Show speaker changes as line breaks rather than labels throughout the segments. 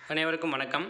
அனைவருக்கும் வணக்கம்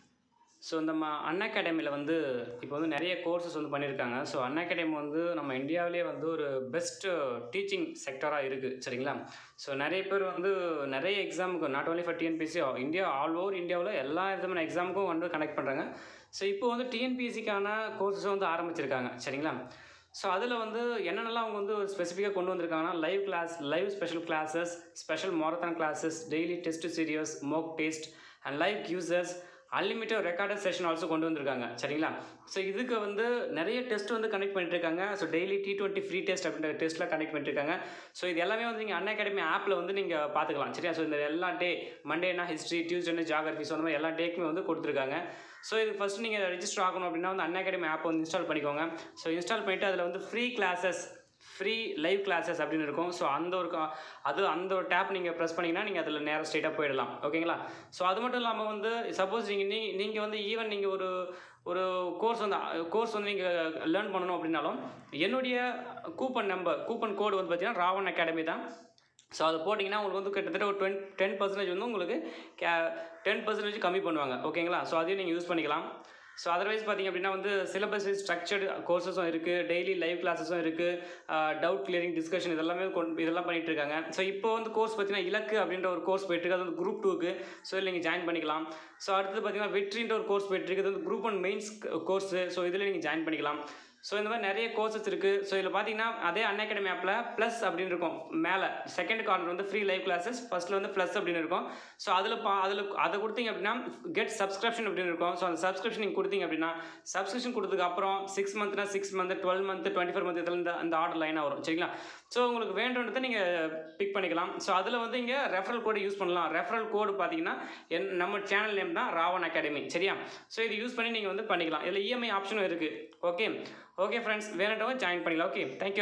ஸோ நம்ம அன் அகாடமியில் வந்து இப்போ வந்து நிறைய கோர்சஸ் வந்து பண்ணியிருக்காங்க ஸோ அன் அகாடமி வந்து நம்ம இந்தியாவிலே வந்து ஒரு பெஸ்ட்டு டீச்சிங் செக்டராக இருக்குது சரிங்களா ஸோ நிறைய பேர் வந்து நிறைய எக்ஸாமுக்கு not only for TNPSC India all over இந்தியாவில் எல்லா விதமான எக்ஸாமுக்கும் வந்து கனெக்ட் பண்ணுறாங்க ஸோ இப்போ வந்து டிஎன்பிஎஸ்சிக்கான கோர்சஸ் வந்து ஆரம்பிச்சிருக்காங்க சரிங்களா ஸோ அதில் வந்து என்னென்னலாம் அவங்க வந்து ஸ்பெசிஃபிக்காக கொண்டு வந்திருக்காங்கன்னா live class live special classes special marathon classes daily test series mock test and live users unlimited recorded session also கொண்டு வந்திருக்காங்க சரிங்களா ஸோ இதுக்கு வந்து நிறைய டெஸ்ட் வந்து கனெக்ட் பண்ணிட்டுருக்காங்க so daily T twenty free test அப்படின்ற டெஸ்ட்லாம் கனெக்ட் பண்ணிட்டுருக்காங்க ஸோ இது எல்லாமே வந்து நீங்கள் அன் அகாடமி ஆப்பில் வந்து நீங்கள் பார்த்துக்கலாம் சரியா ஸோ இந்த எல்லா டே மண்டேனா ஹிஸ்ட்ரி டியூஸ்டேனா ஜாகிரபி ஸோ அந்த மாதிரி எல்லா டேக்குமே வந்து கொடுத்துருக்காங்க ஸோ இது ஃபஸ்ட் நீங்கள் ரெஜிஸ்டர் ஆகணும் அப்படின்னா வந்து அன் அகாடமி ஆப் வந்து இன்ஸ்டால் பண்ணிக்கோங்க ஸோ இன்ஸ்டால் பண்ணிவிட்டு அதில் வந்து free classes free live classes அப்படின்னு இருக்கும் ஸோ அந்த ஒரு கா- அது அந்த ஒரு டேப் நீங்கள் ப்ரெஸ் பண்ணிங்கன்னா நீங்கள் அதில் நேராக ஸ்ட்ரெயிட்டாக போயிடலாம் ஓகேங்களா ஸோ அது மட்டும் இல்லாமல் வந்து சப்போஸ் நீங்கள் நீ நீங்கள் வந்து ஈவன் நீங்கள் ஒரு ஒரு கோர்ஸ் வந்து கோர்ஸ் வந்து நீங்கள் லேர்ன் பண்ணணும் அப்படின்னாலும் என்னுடைய கூப்பன் நம்பர் கூப்பன் கோடு வந்து பார்த்தீங்கன்னா ராவன் அகாடமி தான் ஸோ அதை போட்டிங்கன்னா உங்களுக்கு வந்து கிட்டத்தட்ட ஒரு டுவென் டென் பர்சன்டேஜ் வந்து உங்களுக்கு கே டென் பர்சன்டேஜ் கம்மி பண்ணுவாங்க ஓகேங்களா ஸோ அதையும் நீங்கள் யூஸ் பண்ணிக்கலாம் ஸோ அதர்வைஸ் பார்த்தீங்க அப்படின்னா வந்து சிலபஸ் ஸ்ட்ரக்சர்டு கோர்சஸும் இருக்குது டெய்லி லைவ் கிளாஸஸும் இருக்குது டவுட் கிளியரிங் டிஸ்கஷன் இதெல்லாமே கொண்டு இதெல்லாம் பண்ணிட்டு இருக்காங்க ஸோ இப்போ வந்து கோர்ஸ் பார்த்தீங்கன்னா இலக்கு அப்படின்ற ஒரு கோர்ஸ் போயிட்டு இருக்கு அது வந்து குரூப் டூக்கு ஸோ இதில் நீங்கள் ஜாயின் பண்ணிக்கலாம் ஸோ அடுத்தது பார்த்தீங்கன்னா வெற்றின்ற ஒரு கோர்ஸ் போயிட்டு இருக்கு அது வந்து group one mains course so இதில் நீங்கள் ஜாயின் பண்ணிக்கலாம் ஸோ இந்த மாதிரி நிறைய கோர்சஸ் இருக்குது ஸோ இதில் பார்த்தீங்கன்னா அதே அன் அகாடமி ஆப்பில் ப்ளஸ் அப்படின்னு இருக்கும் மேலே செகண்ட் கார்னர் வந்து ஃப்ரீ லைவ் கிளாஸஸ் ஃபஸ்ட்டில் வந்து ப்ளஸ் அப்படின்னு இருக்கும் ஸோ அதில் பா அதில் அதை கொடுத்தீங்க அப்படின்னா கெட் சப்ஸ்கிரிப்ஷன் அப்படின்னு இருக்கும் ஸோ அந்த சப்ஸ்கிரிப்ஷன் நீங்கள் கொடுத்தீங்க அப்படின்னா சப்ஸ்கிரிப்ஷன் கொடுத்ததுக்கு அப்புறம் சிக்ஸ் மந்த்னா six month twelve month twenty four month இதில் இந்த அந்த ஆர்டர் லைனாக வரும் சரிங்களா ஸோ உங்களுக்கு வேண்டுன்றதை நீங்கள் பிக் பண்ணிக்கலாம் ஸோ அதில் வந்து இங்கே ரெஃபரல் கோடு யூஸ் பண்ணலாம் ரெஃபரல் கோடு பார்த்தீங்கன்னா என் நம்ம சேனல் நேம் தான் ராவன் அகாடமி சரியா ஸோ இது யூஸ் பண்ணி நீங்கள் வந்து பண்ணிக்கலாம் இதில் இஎம்ஐ ஆப்ஷனும் இருக்குது ஓகே ஓகே ஃப்ரெண்ட்ஸ் வேணுன்றவங்க ஜாயின் பண்ணிக்கலாம் okay thank you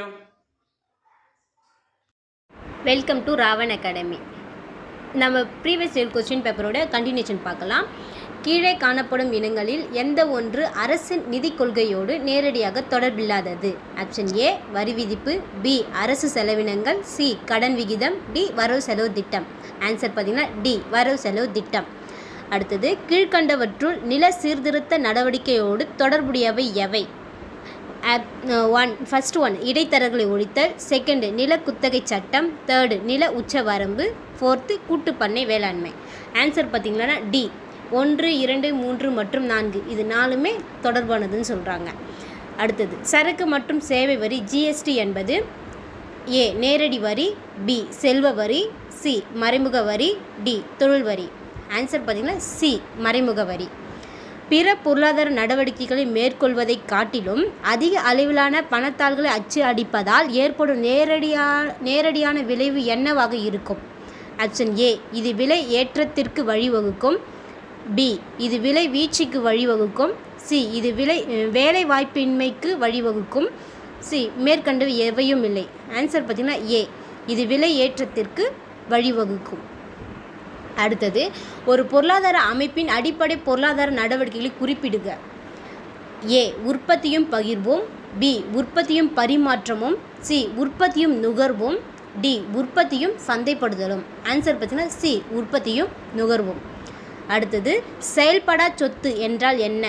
welcome to Raavan academy நம்ம ப்ரீவியஸ் இயர் கொஸ்டின் பேப்பரோட கண்டினியூஷன் பார்க்கலாம் கீழே காணப்படும் இனங்களில் எந்த ஒன்று அரசின் நிதி கொள்கையோடு நேரடியாக தொடர்பில்லாதது ஆப்ஷன் ஏ வரி விதிப்பு பி அரசு செலவினங்கள் சி கடன் விகிதம் டி வரவு செலவு திட்டம் ஆன்சர் பார்த்தீங்கன்னா டி வரவு செலவு திட்டம் அடுத்தது கீழ்கண்டவற்றுள் நில சீர்திருத்த நடவடிக்கையோடு தொடர்புடையவை எவை ஒன் ஃபர்ஸ்ட் ஒன் இடைத்தரகர்களை ஒழித்தல் செகண்டு நில குத்தகை சட்டம் தேர்டு நில உச்சவரம்பு ஃபோர்த்து கூட்டுப்பண்ணை வேளாண்மை ஆன்சர் பார்த்தீங்கன்னா டி ஒன்று இரண்டு மூன்று மற்றும் நான்கு இது நாலுமே தொடர்பானதுன்னு சொல்கிறாங்க அடுத்தது சரக்கு மற்றும் சேவை வரி ஜிஎஸ்டி என்பது ஏ நேரடி வரி பி செல்வ வரி சி மறைமுக வரி டி தொழில் வரி ஆன்சர் பார்த்தீங்கன்னா சி மறைமுக வரி பிற பொருளாதார நடவடிக்கைகளை மேற்கொள்வதை காட்டிலும் அதிக அளவிலான பணத்தாள்களை அச்சு அடிப்பதால் ஏற்படும் நேரடியா நேரடியான விளைவு என்னவாக இருக்கும் ஆப்ஷன் ஏ இது விலை ஏற்றத்திற்கு வழிவகுக்கும் பி இது விலை வீழ்ச்சிக்கு வழிவகுக்கும் சி இது விலை வேலை வாய்ப்பின்மைக்கு வழிவகுக்கும் சி மேற்கண்டவை எவையும் இல்லை ஆன்சர் பார்த்தீங்கன்னா ஏ இது விலை ஏற்றத்திற்கு வழிவகுக்கும் அடுத்தது ஒரு பொருளாதார அமைப்பின் அடிப்படை பொருளாதார நடவடிக்கைகளை குறிப்பிடுக ஏ உற்பத்தியும் பகிர்வும் பி உற்பத்தியும் பரிமாற்றமும் சி உற்பத்தியும் நுகர்வும் டி உற்பத்தியும் சந்தைப்படுதலும் ஆன்சர் பார்த்தீங்கன்னா சி உற்பத்தியும் நுகர்வும் அடுத்தது செயல்படா சொத்து என்றால் என்ன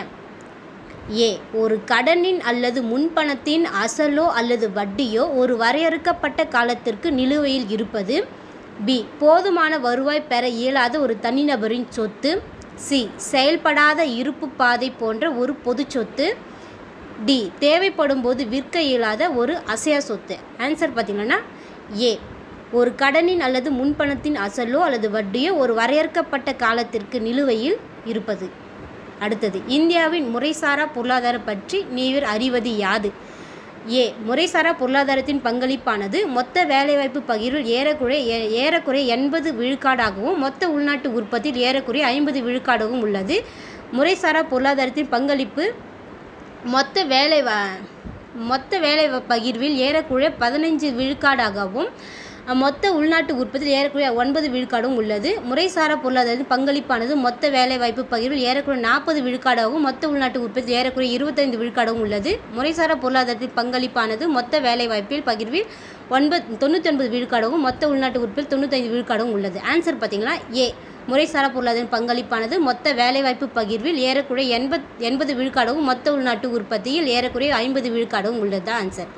ஏ ஒரு கடனின் அல்லது முன்பணத்தின் அசலோ அல்லது வட்டியோ ஒரு வரையறுக்கப்பட்ட காலத்திற்கு நிலுவையில் இருப்பது பி போதுமான வருவாய் பெற இயலாத ஒரு தனிநபரின் சொத்து சி செயல்படாத இருப்பு பாதை போன்ற ஒரு பொது சொத்து டி தேவைப்படும் போது விற்க இயலாத ஒரு அசையா சொத்து ஆன்சர் பார்த்தீங்கன்னா ஏ ஒரு கடனின் அல்லது முன்பணத்தின் அசலோ அல்லது வட்டியோ ஒரு வரையறுக்கப்பட்ட காலத்திற்கு நிலுவையில் இருப்பது அடுத்தது இந்தியாவின் முறைசாரா பொருளாதாரம் பற்றி நீவர் அறிவது யாது ஏ முறைசாரா பொருளாதாரத்தின் பங்களிப்பானது மொத்த வேலைவாய்ப்பு பகிர்வில் ஏறக்குறைய ஏ- ஏறக்குறைய எண்பது விழுக்காடாகவும் மொத்த உள்நாட்டு உற்பத்தியில் ஏறக்குறைய ஐம்பது விழுக்காடாகவும் உள்ளது முறைசாரா பொருளாதாரத்தின் பங்களிப்பு மொத்த வேலை வ- மொத்த வேலை வ- பகிர்வில் ஏறக்குறைய பதினைஞ்சு விழுக்காடாகவும் அஹ், மொத்த உள்நாட்டு உற்பத்தியில் ஏறக்குறைய ஒன்பது விழுக்காடும் உள்ளது முறைசாரா பொருளாதாரத்தின் பங்களிப்பானது மொத்த வேலைவாய்ப்பு பகிர்வில் ஏறக்குறைய நாற்பது விழுக்காடாகவும் மொத்த உள்நாட்டு உற்பத்தி ஏறக்குறைய இருபத்தைந்து விழுக்காடாகவும் உள்ளது முறைசாரா பொருளாதாரத்தின் பங்களிப்பானது மொத்த வேலைவாய்ப்பில் பகிர்வில் ஒன்பது தொண்ணூத்தொன்பது விழுக்காடாகவும் மொத்த உள்நாட்டு உற்பத்தியில் தொண்ணூத்தைந்து விழுக்காடாகவும் உள்ளது ஆன்சர் பார்த்தீங்கன்னா ஏ முறைசாரா பொருளாதார பங்களிப்பானது மொத்த வேலைவாய்ப்பு பகிர்வில் ஏறக்குறைய எண்பத் எண்பது விழுக்காடவும் மொத்த உள்நாட்டு உற்பத்தியில் ஏறக்குறைய ஐம்பது விழுக்காடவும் உள்ளது தான் ஆன்சர்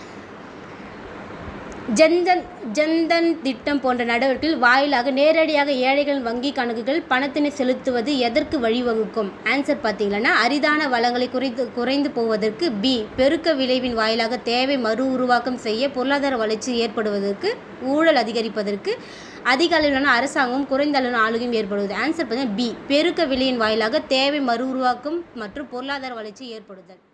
ஜன்தன் ஜன்தன் திட்டம் போன்ற நடவடிக்கைகள் வாயிலாக நேரடியாக ஏழைகளின் வங்கி கணக்குகள் பணத்தினை செலுத்துவது எதற்கு வழிவகுக்கும் ஆன்சர் பார்த்தீங்கன்னா அரிதான வளங்களை குறைந்து குறைந்து போவதற்கு பி பெருக்க விளைவின் வாயிலாக தேவை மறு உருவாக்கம் செய்ய பொருளாதார வளர்ச்சி ஏற்படுவதற்கு ஊழல் அதிகரிப்பதற்கு அதிக அளவிலான அரசாங்கம் குறைந்த அளவிலான ஆளுகையும் ஏற்படுவது ஆன்சர் பார்த்தீங்கன்னா பி பெருக்க விலையின் வாயிலாக தேவை மறு உருவாக்கம் மற்றும் பொருளாதார வளர்ச்சி ஏற்படுதல்